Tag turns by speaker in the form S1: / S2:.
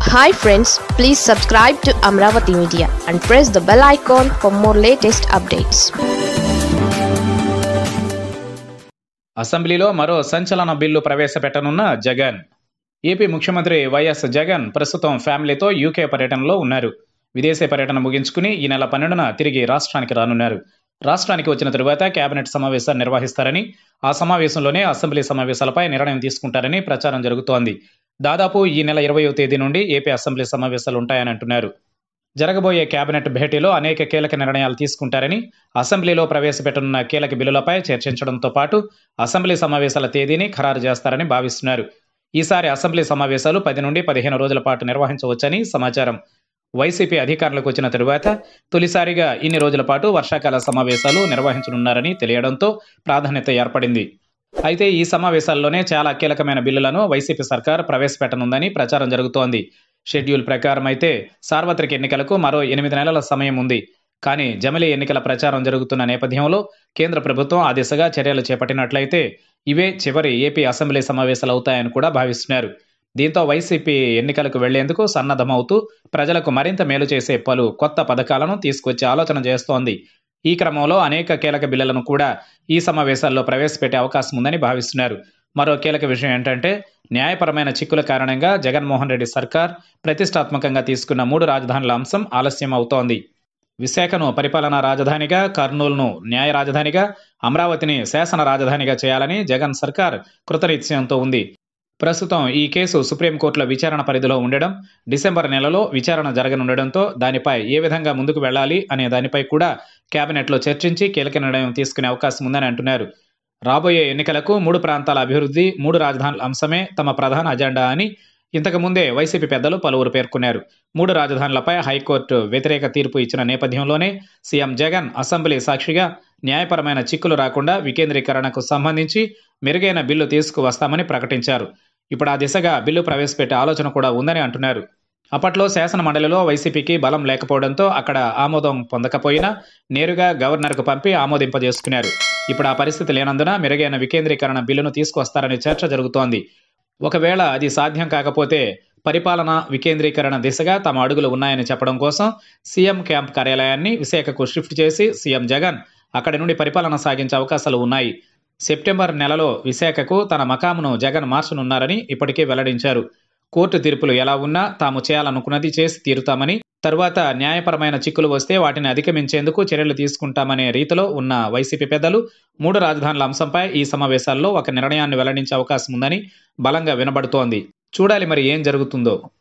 S1: hi friends please subscribe to Amaravati media and press the bell icon for more latest updates
S2: అసెంబ్లీలో మరో సంచలన bill ప్రవేశపెట్టనున్న Jagan AP ముఖ్యమంత్రి YS Jagan ప్రస్తుతం ఫ్యామిలీతో యూకే పర్యటనలో ఉన్నారు విదేశీ పర్యటన ముగించుకుని ఈ నెల పన్నెండున తిరిగి రాష్ట్రానికి రానున్నారు రాష్ట్రానికి వచ్చిన తరువాత కేబినెట్ సమావేశాన్ని నిర్వహిస్తారని ఆ సమావేశంలోనే అసెంబ్లీ సమావేశాలపై నిర్ణయం తీసుకుంటారని ప్రచారం జరుగుతోంది దాదాపు ఈ నెల ఇరవయో తేదీ నుండి ఏపీ అసెంబ్లీ సమావేశాలు ఉంటాయని అంటున్నారు జరగబోయే కేబినెట్ భేటీలో అనేక కీలక నిర్ణయాలు తీసుకుంటారని అసెంబ్లీలో ప్రవేశపెట్టనున్న కీలక బిల్లులపై చర్చించడంతో పాటు అసెంబ్లీ సమావేశాల తేదీని ఖరారు చేస్తారని భావిస్తున్నారు ఈసారి అసెంబ్లీ సమావేశాలు పది నుండి పదిహేను రోజుల పాటు నిర్వహించవచ్చని సమాచారం వైసీపీ అధికారంలోకి వచ్చిన తరువాత తొలిసారిగా ఇన్ని రోజుల పాటు వర్షాకాల సమావేశాలు నిర్వహించనున్నారని తెలియడంతో ప్రాధాన్యత ఏర్పడింది అయితే ఈ సమావేశాల్లోనే చాలా కీలకమైన బిల్లులను వైసీపీ సర్కార్ ప్రవేశపెట్టనుందని ప్రచారం జరుగుతోంది షెడ్యూల్ ప్రకారం అయితే సార్వత్రిక ఎన్నికలకు మరో ఎనిమిది నెలల సమయం ఉంది కానీ జమిలీ ఎన్నికల ప్రచారం జరుగుతున్న నేపథ్యంలో కేంద్ర ప్రభుత్వం ఆ దిశగా చర్యలు చేపట్టినట్లయితే ఇవే చివరి ఏపీ అసెంబ్లీ సమావేశాలు అవుతాయని కూడా భావిస్తున్నారు దీంతో వైసీపీ ఎన్నికలకు వెళ్లేందుకు సన్నద్ధమవుతూ ప్రజలకు మరింత మేలు చేసే పలు కొత్త పథకాలను తీసుకొచ్చే ఆలోచన చేస్తోంది ఈ క్రమంలో అనేక కీలక బిల్లులను కూడా ఈ సమావేశాల్లో ప్రవేశపెట్టే అవకాశం ఉందని భావిస్తున్నారు మరో కీలక విషయం ఏంటంటే న్యాయపరమైన చిక్కుల కారణంగా జగన్మోహన్ రెడ్డి సర్కార్ ప్రతిష్టాత్మకంగా తీసుకున్న మూడు రాజధానుల అంశం ఆలస్యం అవుతోంది విశాఖను పరిపాలనా రాజధానిగా కర్నూలును న్యాయ రాజధానిగా అమరావతిని శాసన రాజధానిగా చేయాలని జగన్ సర్కార్ కృతనిశ్చయంతో ఉంది ప్రస్తుతం ఈ కేసు సుప్రీంకోర్టులో విచారణ పరిధిలో ఉండడం డిసెంబర్ నెలలో విచారణ జరగనుండడంతో దానిపై ఏ విధంగా ముందుకు వెళ్ళాలి అనే దానిపై కూడా కేబినెట్లో చర్చించి కీలక నిర్ణయం తీసుకునే అవకాశం ఉందని అంటున్నారు రాబోయే ఎన్నికలకు మూడు ప్రాంతాల అభివృద్ధి మూడు రాజధానుల అంశమే తమ ప్రధాన అజెండా అని ఇంతకు ముందే వైసీపీ పెద్దలు పలువురు పేర్కొన్నారు మూడు రాజధానులపై హైకోర్టు వ్యతిరేక తీర్పు ఇచ్చిన నేపథ్యంలోనే సీఎం జగన్ అసెంబ్లీ సాక్షిగా న్యాయపరమైన చిక్కులు రాకుండా వికేంద్రీకరణకు సంబంధించి మెరుగైన బిల్లు తీసుకువస్తామని ప్రకటించారు ఇప్పుడు ఆ దిశగా బిల్లు ప్రవేశపెట్టే ఆలోచన కూడా ఉందని అంటున్నారు అప్పట్లో శాసన మండలిలో వైసీపీకి బలం లేకపోవడంతో అక్కడ ఆమోదం పొందకపోయినా నేరుగా గవర్నర్కు పంపి ఆమోదింపజేసుకున్నారు ఇప్పుడు ఆ పరిస్థితి లేనందున మెరుగైన వికేంద్రీకరణ బిల్లును తీసుకొస్తారనే చర్చ జరుగుతోంది ఒకవేళ అది సాధ్యం కాకపోతే పరిపాలన వికేంద్రీకరణ దిశగా తమ అడుగులు ఉన్నాయని చెప్పడం కోసం సీఎం క్యాంప్ కార్యాలయాన్ని విశాఖకు షిఫ్ట్ చేసి సీఎం జగన్ అక్కడి నుండి పరిపాలన సాగించే అవకాశాలు ఉన్నాయి సెప్టెంబర్ నెలలో విశాఖకు తన మకామును జగన్ మార్చనున్నారని ఇప్పటికే వెల్లడించారు కోర్టు తీర్పులు ఎలా ఉన్నా తాము చేయాలనుకున్నది చేసి తీరుతామని తరువాత న్యాయపరమైన చిక్కులు వస్తే వాటిని అధిగమించేందుకు చర్యలు తీసుకుంటామనే రీతిలో ఉన్న వైసీపీ పెద్దలు మూడు రాజధానుల అంశంపై ఈ సమావేశాల్లో ఒక నిర్ణయాన్ని వెల్లడించే అవకాశం ఉందని బలంగా వినబడుతోంది చూడాలి మరి ఏం జరుగుతుందో